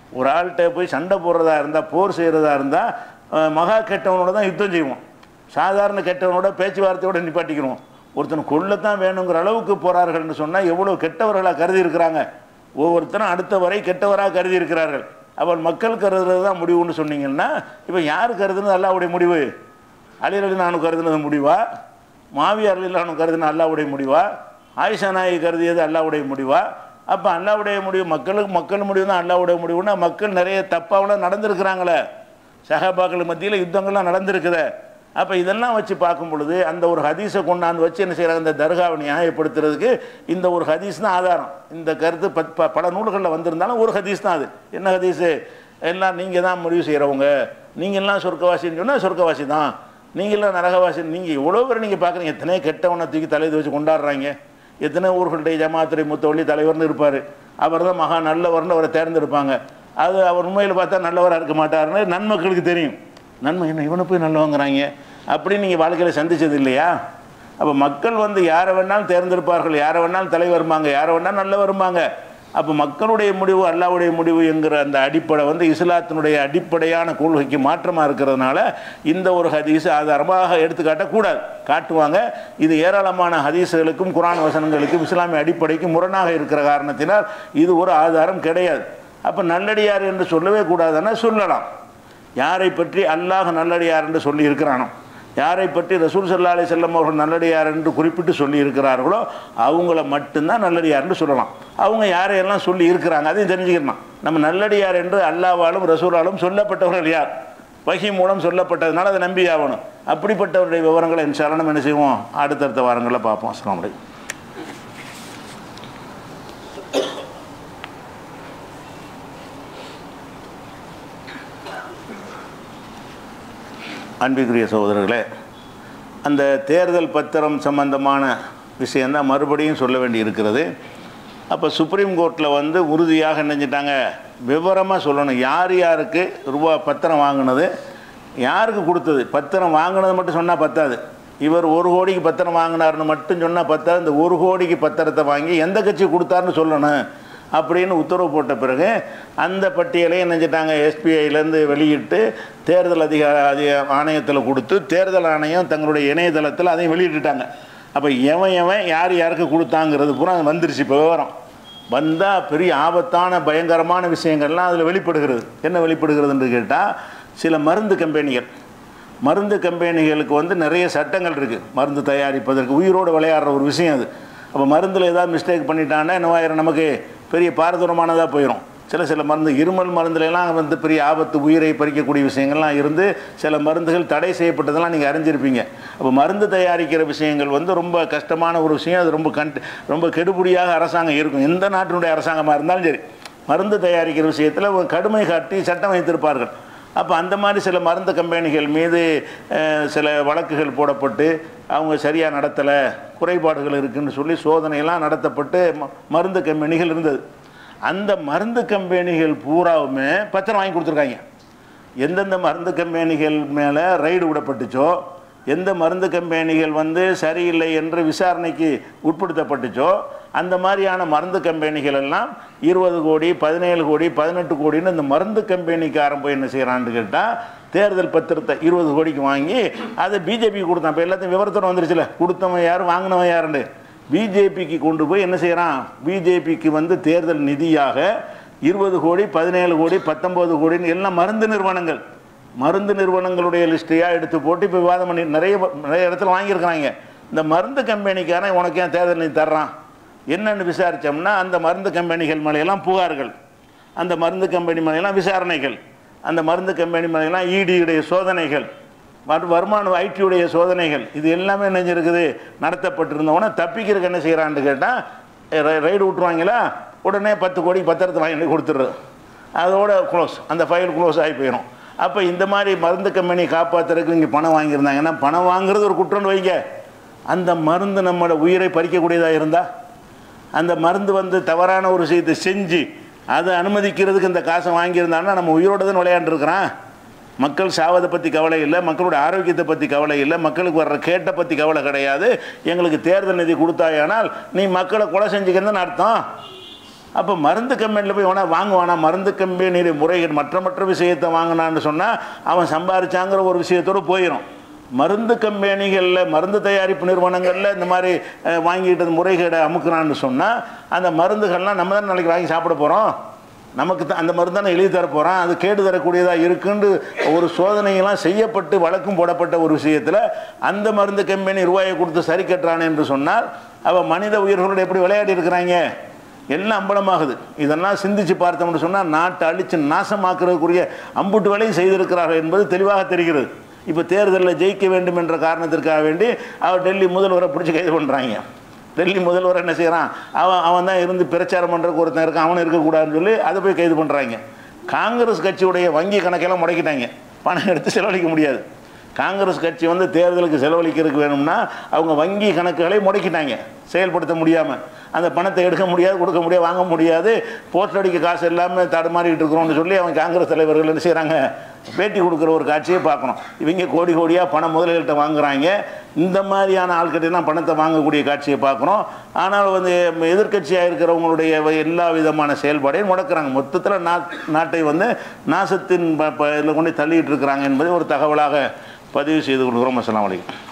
Speaker 1: ஒரு ஆள்கிட்ட போய் சண்டை போடுறதா இருந்தால் போர் செய்கிறதா இருந்தால் மகா கெட்டவனோட தான் யுத்தம் செய்வோம் சாதாரண கெட்டவனோட பேச்சுவார்த்தையோட நிப்பாட்டிக்கிறோம் ஒருத்தன் கொல்லத்தான் வேணுங்கிற அளவுக்கு போகிறார்கள்னு சொன்னால் எவ்வளோ கெட்டவர்களாக கருதி இருக்கிறாங்க ஒவ்வொருத்தரும் அடுத்த வரை கெட்டவராக கருதி இருக்கிறார்கள் அவன் மக்கள் கருதுறது தான் முடிவுன்னு சொன்னீங்கன்னா இப்போ யார் கருதுனது அல்லாவுடைய முடிவு அலிரலி நானும் கருதுனது முடிவா மாவியார் நானும் கருதுன அல்லாவுடைய முடிவா ஆயிஷா நாயகி கருதியது அல்லாவுடைய முடிவா அப்போ அல்லாவுடைய முடிவு மக்களுக்கு மக்கள் முடிவு தான் அல்லாவுடைய முடிவுன்னா மக்கள் நிறைய தப்பாவெல்லாம் நடந்திருக்கிறாங்களே சஹாபாக்கள் மத்தியில் யுத்தங்கள்லாம் நடந்திருக்குதே அப்போ இதெல்லாம் வச்சு பார்க்கும் பொழுது அந்த ஒரு ஹதீஸை கொண்டாந்து வச்சு என்ன செய்கிறாங்க இந்த தர்காவை நியாயப்படுத்துறதுக்கு இந்த ஒரு ஹதீஸ் தான் ஆதாரம் இந்த கருத்து பத் ப- பல நூல்களில் வந்திருந்தாலும் ஒரு ஹதீஸ் தான் அது என்ன ஹதீஸு எல்லாம் நீங்கள் தான் முடிவு செய்கிறவங்க நீங்கள்லாம் சொர்க்கவாசின்னு சொன்னால் சொர்க்கவாசி தான் நீங்களாம் நரகவாசி நீங்கள் எவ்வளோ பேர் நீங்கள் பார்க்குறீங்க எத்தனை கெட்டவனை தூக்கி தலையை வச்சு கொண்டாடுறாங்க எத்தனை ஊர்களுடைய ஜமாத்துறை முத்தவள்ளி தலைவர்னு இருப்பார் அவர் தான் மகா நல்லவர்னு அவரை தேர்ந்தெடுப்பாங்க அது அவர் உண்மையில் பார்த்தா நல்லவராக இருக்க மாட்டாருன்னு நன்மக்களுக்கு தெரியும் நன்மை என்ன இவனை போய் நல்லவங்கிறாங்க அப்படின்னு நீங்கள் வாழ்க்கையில் சந்திச்சது இல்லையா அப்போ மக்கள் வந்து யாரை வேணாலும் தேர்ந்தெடுப்பார்கள் யாரை வேணாலும் தலைவருமாங்க யாரை வேணாலும் நல்ல வருமாங்க அப்போ மக்களுடைய முடிவு அல்லாவுடைய முடிவு என்கிற அந்த அடிப்படை வந்து இஸ்லாத்தினுடைய அடிப்படையான கொள்கைக்கு மாற்றமாக இருக்கிறதுனால இந்த ஒரு ஹதீஸ் ஆதாரமாக எடுத்துக்காட்டக்கூடாது காட்டுவாங்க இது ஏராளமான ஹதீஸுகளுக்கும் குரான் வசனங்களுக்கும் இஸ்லாமிய அடிப்படைக்கும் முரணாக இருக்கிற காரணத்தினால் இது ஒரு ஆதாரம் கிடையாது அப்போ நல்லடியார் என்று சொல்லவே கூடாதுன்னா சொல்லலாம் யாரை பற்றி அல்லாஹ் நல்லடியார் என்று சொல்லி இருக்கிறானோ யாரை பற்றி ரசூல் சல்லா அலி செல்லம் அவர்கள் நல்லடியார் என்று குறிப்பிட்டு சொல்லி இருக்கிறார்களோ அவங்கள மட்டும்தான் நல்லடியார் என்று சொல்லலாம் அவங்க யாரையெல்லாம் சொல்லி இருக்கிறாங்க அதையும் தெரிஞ்சுக்கணும் நம்ம நல்லடியார் என்று அல்லாவாலும் ரசூலாலும் சொல்லப்பட்டவர்கள் யார் வகி மூலம் சொல்லப்பட்டதுனால அதை நம்பி ஆகணும் அப்படிப்பட்டவருடைய விவரங்களை இன்ஷால்லா நம்ம என்ன செய்வோம் அடுத்தடுத்த வாரங்களில் பார்ப்போம் அஸ்லாம் வலைக்கும் அன்பிற்குரிய சகோதரர்களே அந்த தேர்தல் பத்திரம் சம்பந்தமான விஷயந்தான் மறுபடியும் சொல்ல வேண்டி இருக்கிறது அப்போ சுப்ரீம் கோர்ட்டில் வந்து உறுதியாக நினைஞ்சிட்டாங்க விவரமாக சொல்லணும் யார் யாருக்கு ரூபா பத்திரம் வாங்கினது யாருக்கு கொடுத்தது பத்திரம் வாங்கினது மட்டும் சொன்னால் பத்தாது இவர் ஒரு கோடிக்கு பத்திரம் வாங்கினார்னு மட்டும் சொன்னால் பத்தாது இந்த ஒரு கோடிக்கு பத்திரத்தை வாங்கி எந்த கட்சி கொடுத்தாருன்னு சொல்லணும் அப்படின்னு உத்தரவு போட்ட பிறகு அந்த பட்டியலையும் நினைச்சிட்டாங்க எஸ்பிஐலேருந்து வெளியிட்டு தேர்தல் அதிகார அதிக ஆணையத்தில் கொடுத்து தேர்தல் ஆணையம் தங்களுடைய இணையதளத்தில் அதையும் வெளியிட்டுட்டாங்க அப்போ எவன் எவன் யார் யாருக்கு கொடுத்தாங்கிறது பூரா வந்துருச்சு இப்போ விவரம் வந்தால் பெரிய ஆபத்தான பயங்கரமான விஷயங்கள்லாம் அதில் வெளிப்படுகிறது என்ன வெளிப்படுகிறதுன்னு கேட்டால் சில மருந்து கம்பெனிகள் மருந்து கம்பெனிகளுக்கு வந்து நிறைய சட்டங்கள் இருக்குது மருந்து தயாரிப்பதற்கு உயிரோடு விளையாடுற ஒரு விஷயம் அது அப்போ மருந்தில் ஏதாவது மிஸ்டேக் பண்ணிட்டான்னா என்னவாயிரம் நமக்கு பெரிய பாரதூரமானதாக போயிடும் சில சில மருந்து இருமல் மருந்துலலாம் வந்து பெரிய ஆபத்து உயிரை பறிக்கக்கூடிய விஷயங்கள்லாம் இருந்து சில மருந்துகள் தடை செய்யப்பட்டதெல்லாம் நீங்கள் அறிஞ்சிருப்பீங்க அப்போ மருந்து தயாரிக்கிற விஷயங்கள் வந்து ரொம்ப கஷ்டமான ஒரு விஷயம் அது ரொம்ப கண்ட் ரொம்ப கெடுபடியாக அரசாங்கம் இருக்கும் எந்த நாட்டினுடைய அரசாங்கமாக இருந்தாலும் சரி மருந்து தயாரிக்கிற விஷயத்தில் ஒரு கடுமை காட்டி சட்டம் வைத்திருப்பார்கள் அப்போ அந்த மாதிரி சில மருந்து கம்பெனிகள் மீது அஹ், சில வழக்குகள் போடப்பட்டு அவங்க சரியாக நடத்தலை குறைபாடுகள் இருக்குன்னு சொல்லி சோதனையெல்லாம் நடத்தப்பட்டு ம- மருந்து கம்பெனிகள் இருந்தது அந்த மருந்து கம்பெனிகள் பூராவுமே பத்திரம் வாங்கி கொடுத்துருக்காங்க எந்தெந்த மருந்து கம்பெனிகள் மேலே ரைடு விடப்பட்டுச்சோ எந்த மருந்து கம்பெனிகள் வந்து சரியில்லை என்று விசாரணைக்கு உட்படுத்தப்பட்டுச்சோ அந்த மாதிரியான மருந்து கம்பெனிகள் எல்லாம் இருபது கோடி பதினேழு கோடி பதினெட்டு கோடின்னு இந்த மருந்து கம்பெனிக்காரன் போய் என்ன செய்கிறான்னு கேட்டால் தேர்தல் பத்திரத்தை இருபது கோடிக்கு வாங்கி அதை பிஜேபி கொடுத்தான் இப்போ எல்லாத்தையும் விவரத்தோட வந்துருச்சுல கொடுத்தவன் யார் வாங்கினவன் யாருன்னு பிஜேபிக்கு கொண்டு போய் என்ன செய்கிறான் பிஜேபிக்கு வந்து தேர்தல் நிதியாக இருபது கோடி பதினேழு கோடி பத்தொம்பது கோடின்னு எல்லாம் மருந்து நிறுவனங்கள் மருந்து நிறுவனங்களுடைய லிஸ்ட்டையாக எடுத்து போட்டு இப்போ விவாதம் பண்ணி நிறைய நிறைய இடத்துல வாங்கியிருக்கிறாங்க இந்த மருந்து கம்பெனிக்காரன் உனக்கு ஏன் தேர்தல் நிதி தர்றான் என்னன்னு விசாரித்தோம்னா அந்த மருந்து கம்பெனிகள் மேலையெல்லாம் புகார்கள் அந்த மருந்து கம்பெனி மேலையெல்லாம் விசாரணைகள் அந்த மருந்து கம்பெனி மேலையெல்லாம் இடியுடைய சோதனைகள் வரு- வருமான ஐடியுடைய சோதனைகள் இது எல்லாமே நெஞ்சிருக்குது நடத்தப்பட்டிருந்தவொடனே தப்பிக்கிறதுக்கு என்ன செய்கிறான்னு கேட்டால் ரைடு விட்டுருவாங்களா உடனே பத்து கோடி பத்திரத்தை வாங்கி கொடுத்துட்றது அதோட க்ளோஸ் அந்த ஃபைல் க்ளோஸ் ஆகி போயிடும் அப்போ இந்த மாதிரி மருந்து கம்பெனி காப்பாற்றுறதுக்கு நீங்கள் பணம் வாங்கியிருந்தாங்கன்னா பணம் வாங்குறது ஒரு குற்றம்னு வைங்க அந்த மருந்து நம்மளோட உயிரை பறிக்கக்கூடியதாக இருந்தால் அந்த மருந்து வந்து தவறான ஒரு விஷயத்தை செஞ்சு அதை அனுமதிக்கிறதுக்கு இந்த காசை வாங்கியிருந்தாங்கன்னா நம்ம உயிரோடு தான் விளையாண்டுருக்குறான் மக்கள் சாவதை பற்றி கவலை இல்லை மக்களுடைய ஆரோக்கியத்தை பற்றி கவலை இல்லை மக்களுக்கு வர்ற கேட்டை பற்றி கவலை கிடையாது எங்களுக்கு தேர்தல் நிதி கொடுத்தாயானால் நீ மக்களை கொலை செஞ்சுக்கிறதுன்னு அர்த்தம் அப்போ மருந்து கம்பெனியில் போய் வேணா வாங்குவானா மருந்து கம்பெனியில் முறைகேடு மற்ற மற்ற விஷயத்தை வாங்கினான்னு சொன்னால் அவன் சம்பாரிச்சாங்கிற ஒரு விஷயத்தோடு போயிடும் மருந்து கம்பெனிகளில் மருந்து தயாரிப்பு நிறுவனங்களில் இந்த மாதிரி அஹ், வாங்கிட்டு முறைகேடை அமுக்குறான்னு சொன்னால் அந்த மருந்துகள்லாம் நம்ம தான் நாளைக்கு வாங்கி சாப்பிட போகிறோம் நமக்கு தான் அந்த மருந்து தானே எழுதி தர போகிறான் அது கேடு தரக்கூடியதாக இருக்குன்னு ஒரு சோதனையெல்லாம் செய்யப்பட்டு வழக்கும் போடப்பட்ட ஒரு விஷயத்தில் அந்த மருந்து கம்பெனி ரூபாயை கொடுத்து சரி கட்டுறான் என்று சொன்னால் அவன் மனித உயிர்களோடு எப்படி விளையாடி இருக்கிறாங்க எல்லாம் அம்பலமாகுது இதெல்லாம் சிந்திச்சு பார்த்தோம்னு சொன்னால் நாட்டை அழித்து நாசமாக்குறதுக்குரிய அம்புட்டு வேலையும் செய்திருக்கிறார்கள் என்பது தெளிவாக தெரிகிறது இப்போ தேர்தலில் ஜெயிக்க வேண்டும் என்ற காரணத்திற்காக வேண்டி அவர் டெல்லி முதல்வரை பிடிச்சி கைது பண்ணுறாங்க டெல்லி முதல்வர் என்ன செய்கிறான் அவன் அவன் தான் இருந்து பிரச்சாரம் பண்ணுறதுக்கு ஒருத்தன் இருக்கான் அவன் இருக்கக்கூடாதுன்னு சொல்லி அதை போய் கைது பண்ணுறாங்க காங்கிரஸ் கட்சியுடைய வங்கி கணக்கெல்லாம் முடக்கிட்டாங்க பணம் எடுத்து செலவழிக்க முடியாது காங்கிரஸ் கட்சி வந்து தேர்தலுக்கு செலவழிக்கிறதுக்கு வேணும்னா அவங்க வங்கி கணக்குகளை முடக்கிட்டாங்க செயல்படுத்த முடியாமல் அந்த பணத்தை எடுக்க முடியாது கொடுக்க முடியாது வாங்க முடியாது போஸ்ட் அடிக்க காசு இல்லாமல் தடுமாறிட்டு இருக்கிறோம்னு சொல்லி அவங்க காங்கிரஸ் தலைவர்கள் என்ன செய்கிறாங்க பேட்டி கொடுக்குற ஒரு காட்சியை பார்க்கணும் இவங்க கோடி கோடியாக பணம் முதலீட்டை வாங்குறாங்க இந்த மாதிரியான ஆட்கிட்டலாம் பணத்தை வாங்கக்கூடிய காட்சியை பார்க்குறோம் ஆனால் வந்து எதிர்க்கட்சியாக இருக்கிறவங்களுடைய எல்லா விதமான செயல்பாடையும் முடக்கிறாங்க மொத்தத்தில் நாட் நாட்டை வந்து நாசத்தின் ப- ப- இதில் கொண்டு தள்ளிட்டு இருக்கிறாங்க என்பதை ஒரு தகவலாக பதிவு செய்து கொள்கிறோம் அஸ்ஸலாமு அலைக்கும்